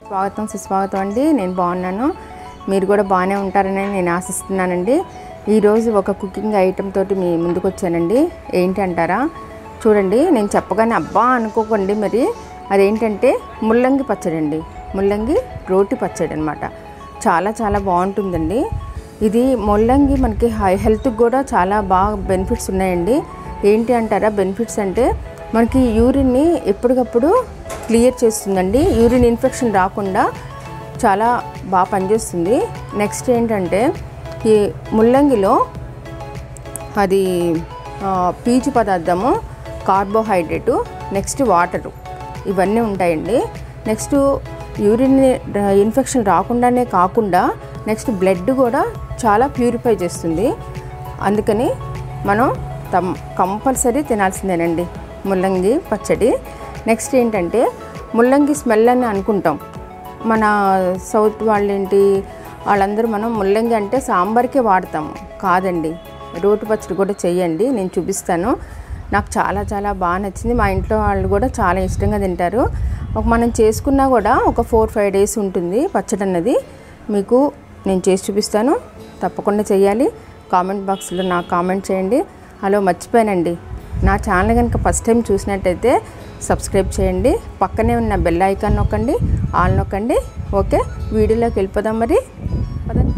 స్వాగతం సుస్వాగతం అండి నేను బాగున్నాను మీరు కూడా బాగానే ఉంటారని నేను ఆశిస్తున్నానండి ఈరోజు ఒక కుకింగ్ ఐటెం తోటి మీ ముందుకు వచ్చానండి ఏంటి అంటారా చూడండి నేను చెప్పగానే అబ్బా అనుకోకండి మరి అదేంటంటే ముల్లంగి పచ్చడి అండి ముల్లంగి రోటి పచ్చడి అనమాట చాలా చాలా బాగుంటుందండి ఇది ముల్లంగి మనకి హై హెల్త్కి కూడా చాలా బాగా బెనిఫిట్స్ ఉన్నాయండి ఏంటి అంటారా బెనిఫిట్స్ అంటే మనకి యూరిన్ని ఎప్పటికప్పుడు క్లియర్ చేస్తుందండి యూరిన్ ఇన్ఫెక్షన్ రాకుండా చాలా బాగా పనిచేస్తుంది నెక్స్ట్ ఏంటంటే ఈ ముల్లంగిలో అది ఆ, పీచు పదార్థము కార్బోహైడ్రేటు నెక్స్ట్ వాటరు ఇవన్నీ ఉంటాయండి నెక్స్ట్ యూరిన్ ఇన్ఫెక్షన్ రాకుండానే కాకుండా నెక్స్ట్ బ్లడ్ కూడా చాలా ప్యూరిఫై చేస్తుంది అందుకని మనం తమ్ కంపల్సరీ తినాల్సిందేనండి ముల్లంగి పచ్చడి నెక్స్ట్ ఏంటంటే ముల్లంగి స్మెల్ అని అనుకుంటాం మన సౌత్ వాళ్ళేంటి వాళ్ళందరూ మనం ముల్లంగి అంటే సాంబార్కే వాడతాము కాదండి రోటి పచ్చడి కూడా చెయ్యండి నేను చూపిస్తాను నాకు చాలా చాలా బాగా నచ్చింది మా ఇంట్లో వాళ్ళు కూడా చాలా ఇష్టంగా తింటారు ఒక మనం చేసుకున్నా కూడా ఒక ఫోర్ ఫైవ్ డేస్ ఉంటుంది పచ్చడి అన్నది మీకు నేను చేసి చూపిస్తాను తప్పకుండా చేయాలి కామెంట్ బాక్స్లో నాకు కామెంట్ చేయండి హలో మర్చిపోయానండి నా ఛానల్ కనుక ఫస్ట్ టైం చూసినట్టయితే సబ్స్క్రైబ్ చేయండి పక్కనే ఉన్న బెల్ ఐకాన్ నొక్కండి ఆల్ నొక్కండి ఓకే వీడియోలోకి వెళ్ళిపోదాం మరి పదండి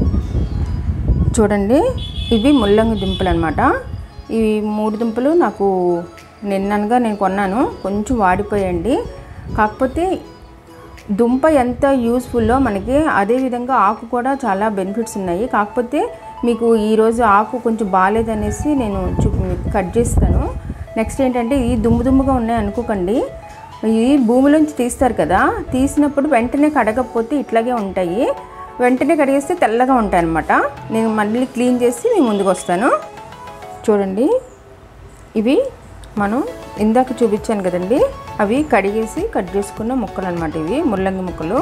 చూడండి ఇవి ముల్లంగి దుంపలు అనమాట ఈ మూడు దుంపలు నాకు నిన్ననగా నేను కొన్నాను కొంచెం వాడిపోయండి కాకపోతే దుంప ఎంత యూస్ఫుల్లో మనకి అదే విధంగా ఆకు కూడా చాలా బెనిఫిట్స్ ఉన్నాయి కాకపోతే మీకు ఈరోజు ఆకు కొంచెం బాగాలేదనేసి నేను చూ కట్ చేస్తాను నెక్స్ట్ ఏంటంటే ఈ దుమ్ము దుమ్ముగా ఉన్నాయి అనుకోకండి ఈ భూమిలోంచి తీస్తారు కదా తీసినప్పుడు వెంటనే కడగకపోతే ఇట్లాగే ఉంటాయి వెంటనే కడిగేస్తే తెల్లగా ఉంటాయి అన్నమాట నేను మళ్ళీ క్లీన్ చేసి మీ ముందుకు వస్తాను చూడండి ఇవి మనం ఇందాక చూపించాను కదండి అవి కడిగేసి కట్ చేసుకున్న ముక్కలు అనమాట ఇవి ముల్లంగి ముక్కలు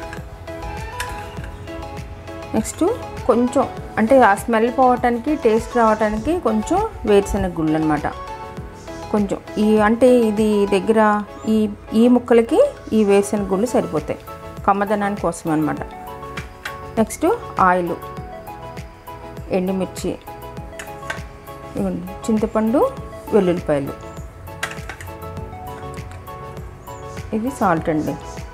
నెక్స్ట్ కొంచెం అంటే ఆ స్మెల్ పోవటానికి టేస్ట్ రావటానికి కొంచెం వేరుశనగ గుళ్ళు అనమాట కొంచెం ఈ అంటే ఇది దగ్గర ఈ ఈ ముక్కలకి ఈ వేరుశనగ గుళ్ళు సరిపోతాయి కమ్మదనానికి కోసం అనమాట నెక్స్ట్ ఆయిల్ ఎండుమిర్చి ఇవ్వండి చింతపండు వెల్లుల్లిపాయలు ఇది సాల్ట్ అండి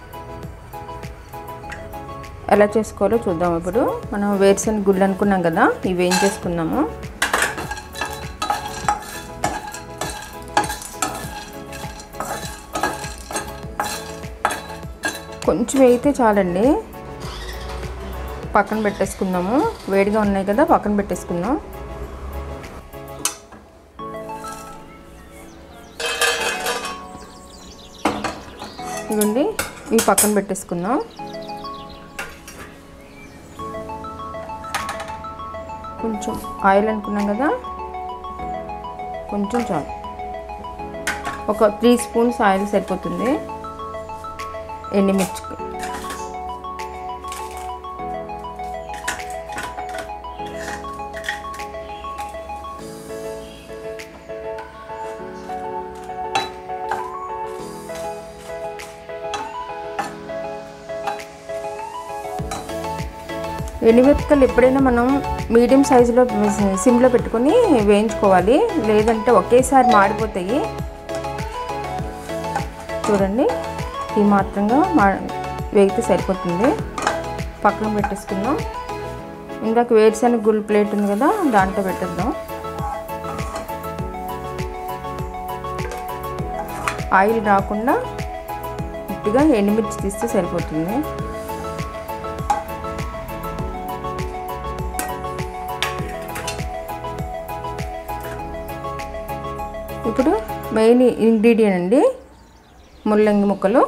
ఎలా చేసుకోవాలో చూద్దాం ఇప్పుడు మనం వేరుశనగ గుళ్ళు అనుకున్నాం కదా ఇవి ఏం చేసుకున్నాము కొంచెం వేయితే చాలండి పక్కన పెట్టేసుకుందాము వేడిగా ఉన్నాయి కదా పక్కన పెట్టేసుకుందాం ఇవ్వండి ఇవి పక్కన పెట్టేసుకుందాం కొంచెం ఆయిల్ అనుకున్నాం కదా కొంచెం చాలు ఒక త్రీ స్పూన్స్ ఆయిల్ సరిపోతుంది ఎండుమిర్చికి ఎండుమిరపకాయలు ఎప్పుడైనా మనం మీడియం సైజులో సిమ్లో పెట్టుకొని వేయించుకోవాలి లేదంటే ఒకేసారి మాడిపోతాయి చూడండి ఈ మాత్రంగా మా వేగితే సరిపోతుంది పక్కన పెట్టేసుకుందాం ఇందాక వేరుశనగ గుళ్ళు ప్లేట్ ఉంది కదా దాంట్లో పెట్టేద్దాం ఆయిల్ రాకుండా గట్టిగా ఎండుమిర్చి తీస్తే సరిపోతుంది ఇప్పుడు మెయిన్ ఇంగ్రీడియంట్ అండి ముల్లంగి ముక్కలు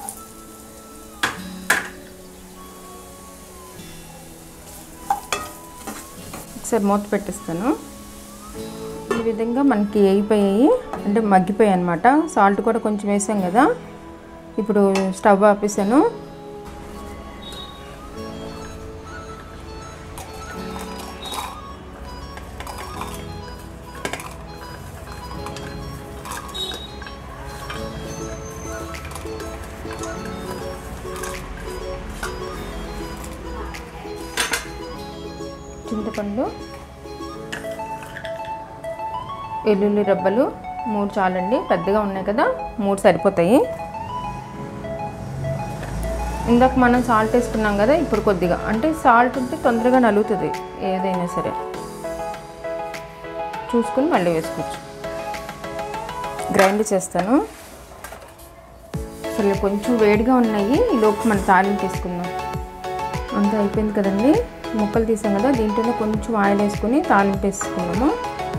ఒకసారి మూత పెట్టేస్తాను ఈ విధంగా మనకి వేగిపోయాయి అంటే మగ్గిపోయాయి అనమాట సాల్ట్ కూడా కొంచెం వేసాం కదా ఇప్పుడు స్టవ్ ఆపేసాను చింతపండు వెల్లుల్లి రబ్బలు మూడు చాలండి పెద్దగా ఉన్నాయి కదా మూడు సరిపోతాయి ఇందాక మనం సాల్ట్ వేసుకున్నాం కదా ఇప్పుడు కొద్దిగా అంటే సాల్ట్ ఉంటే తొందరగా నలుగుతుంది ఏదైనా సరే చూసుకుని మళ్ళీ వేసుకోవచ్చు గ్రైండ్ చేస్తాను అసలు కొంచెం వేడిగా ఉన్నాయి ఈలోపు మనం తాలింపు వేసుకుందాం అంతా అయిపోయింది కదండి ముక్కలు తీసాం కదా దీంట్లోనే కొంచెం ఆయిల్ వేసుకుని తాలింపు వేసుకున్నాము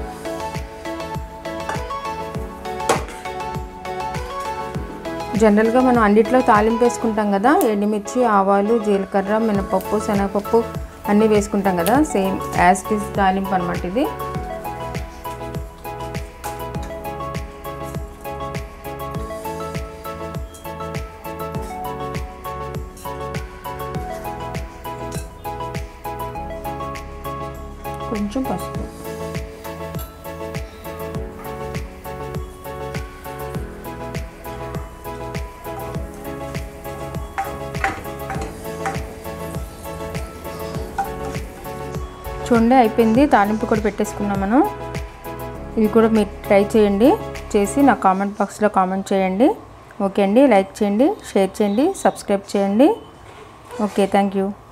జనరల్గా మనం అన్నిట్లో తాలింపు వేసుకుంటాం కదా ఎండుమిర్చి ఆవాలు జీలకర్ర మినపప్పు శనగపప్పు అన్నీ వేసుకుంటాం కదా సేమ్ యాజ్ ఇట్ ఈస్ తాలింపు అనమాట ఇది కొంచెం పసుపు చూడండి అయిపోయింది తాలింపు కూడా పెట్టేసుకున్నాం మనం ఇది కూడా మీరు ట్రై చేయండి చేసి నా కామెంట్ బాక్స్లో కామెంట్ చేయండి ఓకే అండి లైక్ చేయండి షేర్ చేయండి సబ్స్క్రైబ్ చేయండి ఓకే థ్యాంక్ యూ